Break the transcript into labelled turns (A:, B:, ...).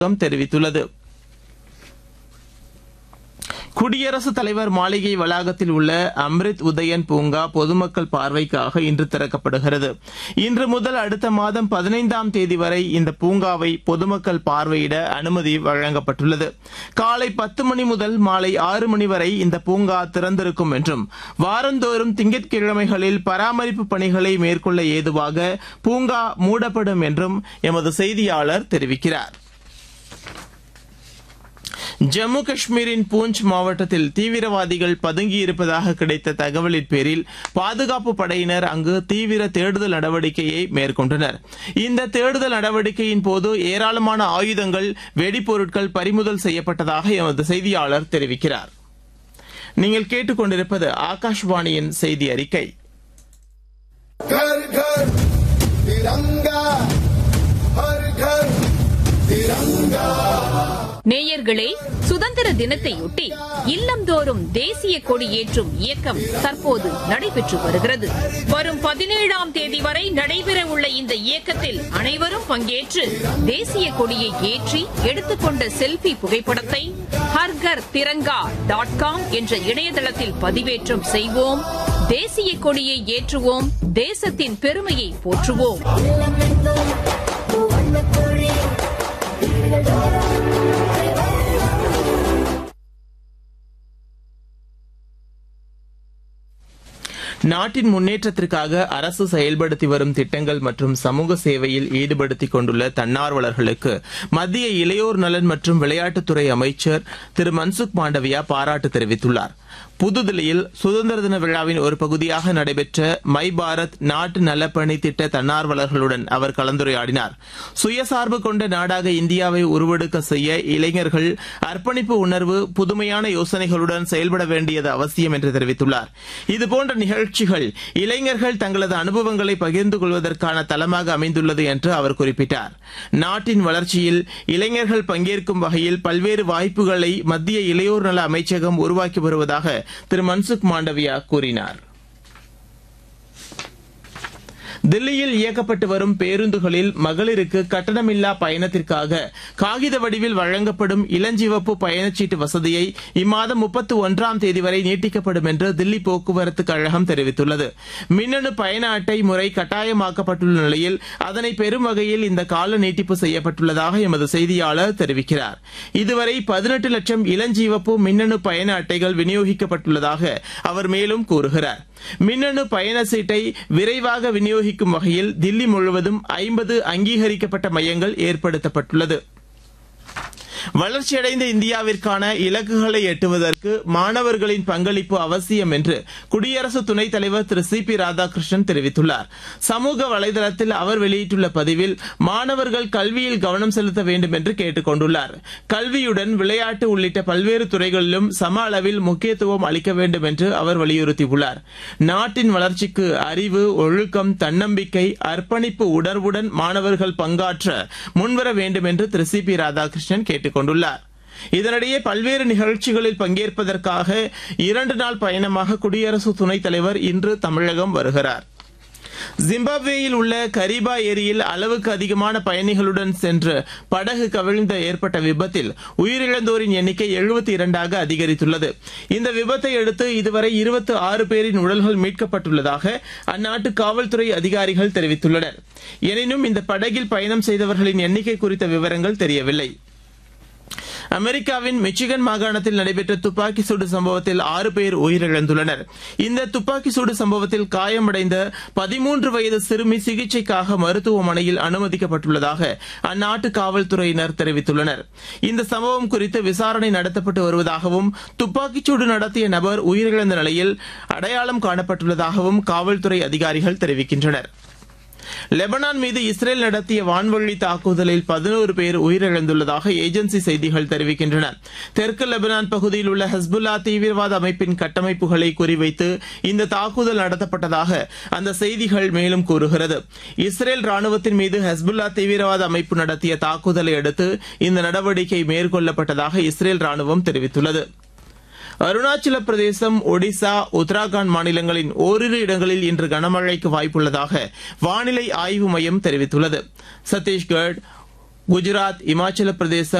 A: தெரிவித்துள்ளது குடியரசுத் தலைவர் மாளிகை வளாகத்தில் உள்ள அம்ரித் உதயன் பூங்கா பொதுமக்கள் பார்வைக்காக இன்று திறக்கப்படுகிறது இன்று முதல் அடுத்த மாதம் பதினைந்தாம் தேதி வரை இந்த பூங்காவை பொதுமக்கள் பார்வையிட அனுமதி வழங்கப்பட்டுள்ளது காலை பத்து மணி முதல் மாலை ஆறு மணி வரை இந்த பூங்கா திறந்திருக்கும் என்றும் வாரந்தோறும் திங்கட்கிழமைகளில் பராமரிப்பு பணிகளை மேற்கொள்ள ஏதுவாக பூங்கா மூடப்படும் என்றும் எமது செய்தியாளர் தெரிவிக்கிறார் ஜம்மு காஷ்மீரின் பூஞ்ச் மாவட்டத்தில் தீவிரவாதிகள் பதுங்கியிருப்பதாக கிடைத்த தகவலின் பேரில் பாதுகாப்பு படையினர் அங்கு தீவிர தேடுதல் நடவடிக்கையை மேற்கொண்டனர் இந்த தேடுதல் நடவடிக்கையின் போது ஏராளமான ஆயுதங்கள் வெடிப்பொருட்கள் பறிமுதல் செய்யப்பட்டதாக எமது செய்தியாளர் தெரிவிக்கிறார் நீங்கள் கேட்டுக்கொண்டிருப்பது ஆகாஷ்வாணியின் செய்தி அறிக்கை
B: घर घर तिरंगा हर घर तिरंगा
C: நேயர்களே சுதந்திர தினத்தையொட்டி இல்லந்தோறும் தேசிய கொடி ஏற்றும் இயக்கம் தற்போது நடைபெற்று வருகிறது வரும் பதினேழாம் தேதி வரை நடைபெற உள்ள இந்த இயக்கத்தில் அனைவரும் பங்கேற்று தேசிய கொடியை ஏற்றி எடுத்துக்கொண்ட செல்பி புகைப்படத்தை ஹர்கர் திரங்கா டாட் காம் என்ற இணையதளத்தில் பதிவேற்றம் செய்வோம் தேசிய கொடியை ஏற்றுவோம் தேசத்தின் பெருமையை போற்றுவோம்
A: நாட்டின் முன்னேற்றத்திற்காக அரசு செயல்படுத்தி வரும் திட்டங்கள் மற்றும் சமூக சேவையில் ஈடுபடுத்திக் கொண்டுள்ள தன்னார்வலர்களுக்கு மத்திய இளையோர் நலன் மற்றும் விளையாட்டுத்துறை அமைச்சர் திரு மன்சுக் மாண்டவியா பாராட்டு தெரிவித்துள்ளார் புதுதில்லியில் சுதந்திர தின விழாவின் ஒரு பகுதியாக நடைபெற்ற மை பாரத் நாட்டு நலப்பணி திட்ட தன்னார்வலர்களுடன் அவர் கலந்துரையாடினார் சுயசார்பு கொண்ட நாடாக இந்தியாவை உருவெடுக்க செய்ய இளைஞர்கள் அர்ப்பணிப்பு உணர்வு புதுமையான யோசனைகளுடன் செயல்பட வேண்டியது அவசியம் என்று தெரிவித்துள்ளார் இதுபோன்ற நிகழ்ச்சிகள் இளைஞர்கள் தங்களது அனுபவங்களை பகிர்ந்து கொள்வதற்கான தளமாக அமைந்துள்ளது என்று அவர் குறிப்பிட்டார் நாட்டின் வளர்ச்சியில் இளைஞர்கள் பங்கேற்கும் வகையில் பல்வேறு வாய்ப்புகளை மத்திய இளையோர் நல அமைச்சகம் உருவாக்கி வருவதாக திரு மன்சுக் மாண்டவியா கூறினார் தில்லியில் இயக்கப்பட்டு வரும் பேருந்துகளில் மகளிருக்கு கட்டணமில்லா பயணத்திற்காக காகித வடிவில் வழங்கப்படும் இளஞ்சிவப்பு பயணச்சீட்டு வசதியை இம்மாதம் முப்பத்தி ஒன்றாம் தேதி வரை நீட்டிக்கப்படும் என்று தில்லி போக்குவரத்து கழகம் தெரிவித்துள்ளது மின்னணு பயண அட்டை முறை கட்டாயமாக்கப்பட்டுள்ள நிலையில் அதனை பெறும் வகையில் இந்த கால நீட்டிப்பு செய்யப்பட்டுள்ளதாக எமது செய்தியாளர் தெரிவிக்கிறார் இதுவரை பதினெட்டு லட்சம் இளஞ்சிவப்பு மின்னணு பயண அட்டைகள் விநியோகிக்கப்பட்டுள்ளதாக அவர் மேலும் கூறுகிறார் மின்னணு பயண சீட்டை விரைவாக விநியோகிக்கும் வகையில் தில்லி முழுவதும் ஐம்பது அங்கீகரிக்கப்பட்ட மையங்கள் ஏற்படுத்தப்பட்டுள்ளது வளர்ச்சியடைந்த இந்தியாவிற்கான இலக்குகளை எட்டுவதற்கு மாணவர்களின் பங்களிப்பு அவசியம் என்று குடியரசு துணைத் தலைவர் திரு சி பி ராதாகிருஷ்ணன் தெரிவித்துள்ளார் சமூக வலைதளத்தில் அவர் வெளியிட்டுள்ள பதிவில் மாணவர்கள் கல்வியில் கவனம் செலுத்த வேண்டும் என்று கேட்டுக் கொண்டுள்ளார் கல்வியுடன் விளையாட்டு உள்ளிட்ட பல்வேறு துறைகளிலும் சம அளவில் முக்கியத்துவம் அளிக்க வேண்டும் என்று அவர் வலியுறுத்தியுள்ளார் நாட்டின் வளர்ச்சிக்கு அறிவு ஒழுக்கம் தன்னம்பிக்கை அர்ப்பணிப்பு உணர்வுடன் மாணவர்கள் பங்காற்ற முன்வர வேண்டும் என்று திரு சி பி ராதாகிருஷ்ணன் கேட்டுக் கொண்டுள்ளார் இதனிடையே பல்வேறு நிகழ்ச்சிகளில் பங்கேற்பதற்காக இரண்டு நாள் பயணமாக குடியரசு துணைத் தலைவர் இன்று தமிழகம் வருகிறார் ஜிம்பாப்வேயில் உள்ள கரிபா ஏரியில் அளவுக்கு அதிகமான பயணிகளுடன் சென்று படகு கவிழ்ந்த ஏற்பட்ட விபத்தில் உயிரிழந்தோரின் எண்ணிக்கை எழுபத்தி இரண்டாக அதிகரித்துள்ளது இந்த விபத்தை அடுத்து இதுவரை இருபத்தி ஆறு பேரின் உடல்கள் மீட்கப்பட்டுள்ளதாக அந்நாட்டு காவல்துறை அதிகாரிகள் தெரிவித்துள்ளனர் எனினும் இந்த படகில் பயணம் செய்தவர்களின் எண்ணிக்கை குறித்த விவரங்கள் தெரியவில்லை அமெரிக்காவின் மிச்சிகன் மாகாணத்தில் நடைபெற்ற துப்பாக்கி சூடு சம்பவத்தில் ஆறு பேர் உயிரிழந்துள்ளனர் இந்த துப்பாக்கி சூடு சம்பவத்தில் காயமடைந்த பதிமூன்று வயது சிறுமி சிகிச்சைக்காக மருத்துவமனையில் அனுமதிக்கப்பட்டுள்ளதாக அந்நாட்டு காவல்துறையினர் தெரிவித்துள்ளனர் இந்த சம்பவம் குறித்து விசாரணை நடத்தப்பட்டு வருவதாகவும் துப்பாக்கிச்சூடு நடத்திய நபர் உயிரிழந்த நிலையில் அடையாளம் காணப்பட்டுள்ளதாகவும் காவல்துறை அதிகாரிகள் தெரிவிக்கின்றனர் லெபனான் மீது இஸ்ரேல் நடத்திய வான்வழி தாக்குதலில் பதினோரு பேர் உயிரிழந்துள்ளதாக ஏஜென்சி செய்திகள் தெரிவிக்கின்றன தெற்கு லெபனான் பகுதியில் உள்ள ஹஸ்புல்லா தீவிரவாத அமைப்பின் கட்டமைப்புகளை குறிவைத்து இந்த தாக்குதல் நடத்தப்பட்டதாக அந்த செய்திகள் மேலும் கூறுகிறது இஸ்ரேல் ராணுவத்தின் மீது ஹஸ்புல்லா தீவிரவாத அமைப்பு நடத்திய தாக்குதலை அடுத்து இந்த நடவடிக்கை மேற்கொள்ளப்பட்டதாக இஸ்ரேல் ராணுவம் தெரிவித்துள்ளது அருணாச்சல பிரதேசம் ஒடிசா உத்தராகண்ட் மாநிலங்களின் ஓரிரு இடங்களில் இன்று கனமழைக்கு வாய்ப்புள்ளதாக வானிலை ஆய்வு மையம் தெரிவித்துள்ளது சத்தீஸ்கர் குஜராத் இமாச்சல பிரதேசம்